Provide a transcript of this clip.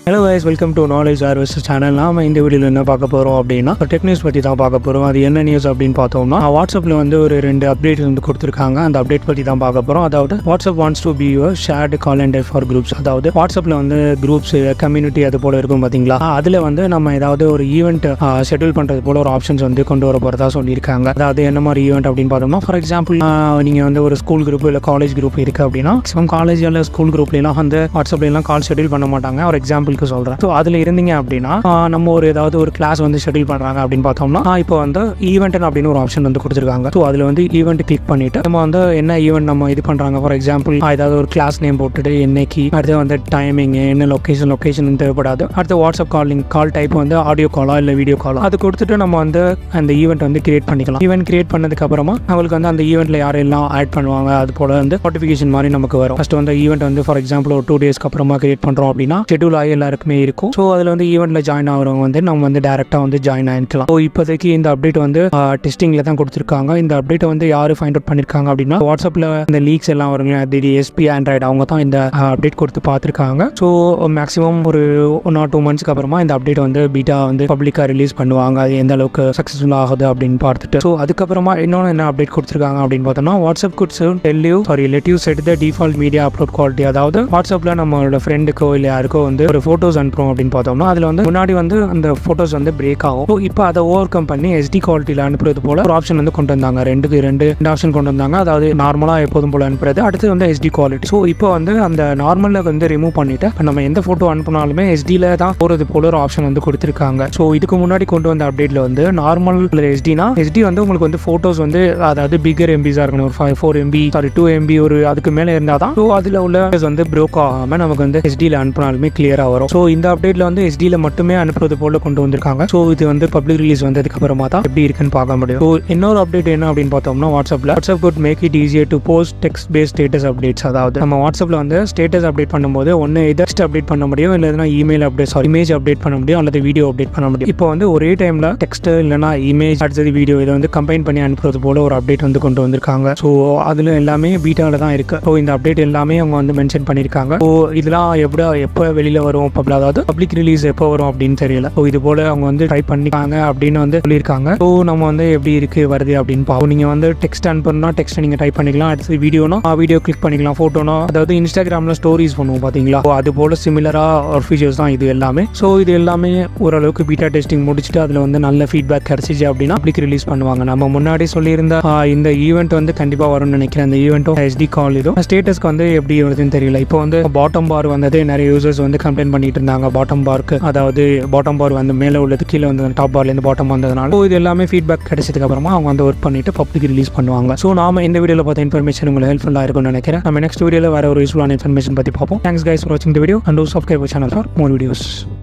hello guys welcome to Knowledge ஆர்வஸ் channel நாம இந்த வீடியோவில் என்ன பார்க்க போகிறோம் அப்படின்னா டெக் நியூஸ் பற்றி தான் பார்க்க போகிறோம் அது என்ன நியூஸ் அப்படின்னு பார்த்தோம்னா வாட்ஸ்அப்பில் வந்து ஒரு ரெண்டு அப்டேட் வந்து கொடுத்துருக்காங்க அந்த அப்டேட் பற்றி தான் பார்க்க போகிறோம் அதாவது WhatsApp wants to be your shared calendar for groups அதாவது வாட்ஸ்அப்பில் வந்து குரூப்ஸ் கம்யூனிட்டி அது போல் இருக்கும் பார்த்தீங்களா அதில் வந்து நம்ம ஏதாவது ஒரு ஈவெண்ட் ஷெட்யூல் பண்ணுறது போல ஒரு ஆப்ஷன்ஸ் வந்து கொண்டு வர போகிறதா சொல்லியிருக்காங்க அதாவது என்ன மாதிரி ஈவெண்ட் அப்படின்னு பார்த்தோம்னா ஃபார் எக்ஸாம்பிள் நீங்கள் வந்து ஒரு ஸ்கூல் குரூப் இல்லை காலேஜ் குரூப் இருக்குது அப்படின்னா மேக்ஸிமம் காலேஜ் இல்லை ஸ்கூல் குரூப்லாம் வந்து வாட்ஸ்அப்லாம் கால் ஷெட்யூல் பண்ண மாட்டாங்க ஒரு எக்ஸாம்பிளுக்கு சொல்கிறேன் ஸோ அதில் இருந்தீங்க அப்படின்னா ஆஹ் நம்ம ஒரு ஏதாவது ஒரு கிளாஸ் வந்து ஷெட்யூல் பண்ணுறாங்க அப்படின்னு பார்த்தோம்னா ஆஹ் இப்போ வந்து ஈவெண்ட் அப்படின்னு ஒரு ஆப்ஷன் வந்து கொடுத்துருக்காங்க ஸோ அதில் வந்து ஈவெண்ட் கிளிக் பண்ணிட்டு நம்ம வந்து என்ன ஈவெண்ட் நம்ம இது பண்ணுறாங்க ஃபார் எக்ஸாம்பிள் ஏதாவது ஒரு கிளாஸ் நேம் போட்டுட்டு என்னைக்கு அடுத்து வந்து டைமிங் என்ன லொக்கேஷன் லொக்கேஷன் தேவைப்படாது அடுத்து வாட்ஸ்அப் காலிங் கால் டைப் வந்து ஆடியோ காலா இல்லை வீடியோ காலா அது கொடுத்துட்டு நம்ம வந்து அந்த ஈவெண்ட் வந்து கிரியேட் பண்ணிக்கலாம் ஈவெண்ட் கிரியேட் பண்ணதுக்கு அப்புறமா நம்மளுக்கு வந்து அந்த ஈவெண்ட்டில் யாரெல்லாம் ஆட் பண்ணுவாங்க அது போல வந்து நோட்டிஃபிகேஷன் மாதிரி நமக்கு வரும் ஃபர்ஸ்ட் வந்து ஈவெண்ட் வந்து ஃபார் எக்ஸாம்பிள் ஒரு டூ டேஸ்க்கு அப்புறமா கிரியேட் பண்ணுறோம் அப்படின்னா ஷெட்யூல் ஆகி எல்லாருக்குமே இருக்கும் ஸோ அதில் வந்து ஈவெண்ட்டில் ஜாயின் ஆகிறவங்க வந்து நம்ம வந்து டேரெக்டாக வந்து ஜாயின் ஆகிக்கலாம் ஸோ இப்போதைக்கு இந்த அப்டேட் வந்து டெஸ்டிங்கில் தான் கொடுத்துருக்காங்க இந்த அப்டேட்டை வந்து யார் ஃபைண்ட் அவுட் பண்ணியிருக்காங்க அப்படின்னா வாட்ஸ்அப்பில் இந்த லீக்ஸ் எல்லாம் வருங்க அது எஸ்பி ஆண்ட்ராய்டு அவங்க தான் இந்த அப்டேட் கொடுத்து பார்த்துருக்காங்க ஸோ மேக்ஸிமம் ஒரு ஒன் ஆர் டூ மந்த்ஸ்க்கு அப்புறமா இந்த அப்டேட் வந்து பீட்டா வந்து பப்ளிக்காக ரிலீஸ் பண்ணுவாங்க அது எந்த அளவுக்கு சக்ஸஸ்ஃபுல் ஆகுது அப்படின்னு பார்த்துட்டு ஸோ அதுக்கப்புறமா இன்னொன்று என்ன அப்டேட் கொடுத்துருக்காங்க அப்படின்னு பார்த்தோம்னா WhatsApp could tell you sorry let you set the default media upload quality அதாவது வாட்ஸ்அப்பில் நம்மளோட ஃப்ரெண்டுக்கோ இல்லை யாருக்கோ வந்து ஒரு ஃபோட்டோஸ் அனுப்புறோம் அப்படின்னு பார்த்தோம்னா அதில் வந்து முன்னாடி வந்து அந்த ஃபோட்டோஸ் வந்து பிரேக் ஆகும் ஸோ இப்போ அதை ஓவர் கம் பண்ணி எஸ்டி குவாலிட்டியில் அனுப்புறது போல ஒரு ஆப்ஷன் வந்து கொண்டு வந்தாங்க ரெண்டுக்கு ரெண்டு ரெண்டு ஆப்ஷன் கொண்டு வந்தாங்க அதாவது நார்மலாக எப்போதும் போல அனுப்புறது அடுத்து வந்து எஸ்டி குவாலிட்டி ஸோ இப்போ வந்து அந்த நார்மலில் வந்து ரிமூவ் பண்ணிட்டு இப்ப நம்ம எந்த ஃபோட்டோ அனுப்புனாலுமே எஸ்டியில் தான் போகிறது போல ஒரு ஆப்ஷன் வந்து கொடுத்துருக்காங்க ஸோ இதுக்கு முன்னாடி கொண்டு வந்த அப்டேட்டில் வந்து நார்மல் எஸ்டினா எஸ்டி வந்து உங்களுக்கு வந்து ஃபோட்டோஸ் வந்து அதாவது பிகர் எம்பிஸாக இருக்கணும் ஒரு five four MB sorry two MB ஒரு அதுக்கு மேலே இருந்தால் தான் ஸோ அதில் உள்ள images வந்து ப்ரோக் ஆகாமல் நமக்கு வந்து எஸ்டியில் அனுப்பினாலுமே கிளியராக வரும் ஸோ இந்த அப்டேட்டில் வந்து எஸ்டியில் மட்டுமே அனுப்புறது போல கொண்டு வந்திருக்காங்க ஸோ இது வந்து பப்ளிக் ரிலீஸ் வந்ததுக்கு அப்புறமா தான் எப்படி இருக்குன்னு பார்க்க முடியும் ஸோ இன்னொரு அப்டேட் என்ன அப்படின்னு பார்த்தோம்னா வாட்ஸ்அப்பில் WhatsApp could make it easier to post text base status updates அதாவது நம்ம வாட்ஸ்அப்பில் வந்து ஸ்டேட்டஸ் அப்டேட் பண்ணும்போது ஒன்று டெக்ஸ்ட் அப்டேட் பண்ண முடியும் இல்லைனா email update sorry image update பண்ண முடியும் அல்லது வீடியோ அப்டேட் பண்ண முடியும் இப்போ வந்து ஒரே டைமில் டெக்ஸ்ட் இல்லைனா இமேஜ் அடுத்தது வீடியோ இதை வந்து கம்பைன் பண்ணி அனுப்புறது போல ஒரு அப்டேட் வந்து கொண்டு வந்திருக்காங்க ஸோ அதில் எல்லாமே பீட்டாவில் தான் இருக்குது ஸோ இந்த அப்டேட் எல்லாமே அவங்க வந்து மென்ஷன் பண்ணியிருக்காங்க ஸோ இதெல்லாம் எப்படி எப்போ வெளியில் வரும் பப்ள அதாவது பப்ளிக் ரிலீஸ் எப்போ வரும் அப்படின்னு தெரியல ஸோ இது போல அவங்க வந்து ட்ரை பண்ணிக்காங்க அப்படின்னு வந்து சொல்லியிருக்காங்க ஸோ நம்ம வந்து எப்படி இருக்கு வருது அப்படின்னு பார்ப்போம் நீங்கள் வந்து டெக்ஸ்ட் அனுப்பணும்னா டெக்ஸ்ட் நீங்கள் டைப் பண்ணிக்கலாம் அடுத்து வீடியோனா வீடியோ கிளிக் பண்ணிக்கலாம் ஃபோட்டோனா அதாவது இன்ஸ்டாகிராமில் ஸ்டோரிஸ் பண்ணுவோம் பார்த்தீங்களா ஸோ அது போல சிமிலராக ஒரு ஃபீச்சர்ஸ் தான் இது எல்லாமே ஸோ இது எல்லாமே ஓரளவுக்கு பீட்டா டெஸ்டிங் முடிச்சுட்டு அதில் வந்து நல்ல ஃபீட்பேக் கிடைச்சிச்சு அப்படின்னா பப்ளிக் ரிலீஸ் பண்ணுவாங்க நம்ம முன்னாடி சொல்லியிருந்த ஆஹ், இந்த ஈவெண்ட் வந்து கண்டிப்பாக வரும்னு நினைக்கிறேன் அந்த ஈவெண்ட்டும் எஸ்டி கால் இதுவும் ஸ்டேட்டஸ்க்கு வந்து எப்படி வருதுன்னு தெரியல இப்போ வந்து பாட்டம் பார் வந்தது நிறைய யூசர்ஸ் வந்து கம்ப்ளைண்ட் பண்ணிட்டு இருந்தாங்க பாட்டம் பார்க்கு அதாவது பாட்டம் பார் வந்து மேலே உள்ளது கீழே வந்து டாப் பார்லேருந்து பாட்டம் வந்ததுனால ஸோ இது எல்லாமே ஃபீட்பேக் கிடைச்சதுக்கு அப்புறமா அவங்க வந்து ஒர்க் பண்ணிட்டு பப்ளிக் ரிலீஸ் பண்ணுவாங்க ஸோ நாம இந்த வீடியோவில் பார்த்த இன்ஃபர்மேஷன் உங்களுக்கு ஹெல்ப்ஃபுல்லாக இருக்கும்னு நினைக்கிறேன் நம்ம நெக்ஸ்ட் வீடியோவில் வேற ஒரு யூஸ்ஃபுல்லான இன்ஃபர்மேஷன் பற்றி பார்ப்போம் தேங்க்ஸ் கைஸ் ஃபார் வாட்சிங் the video and subscribe channel for more videos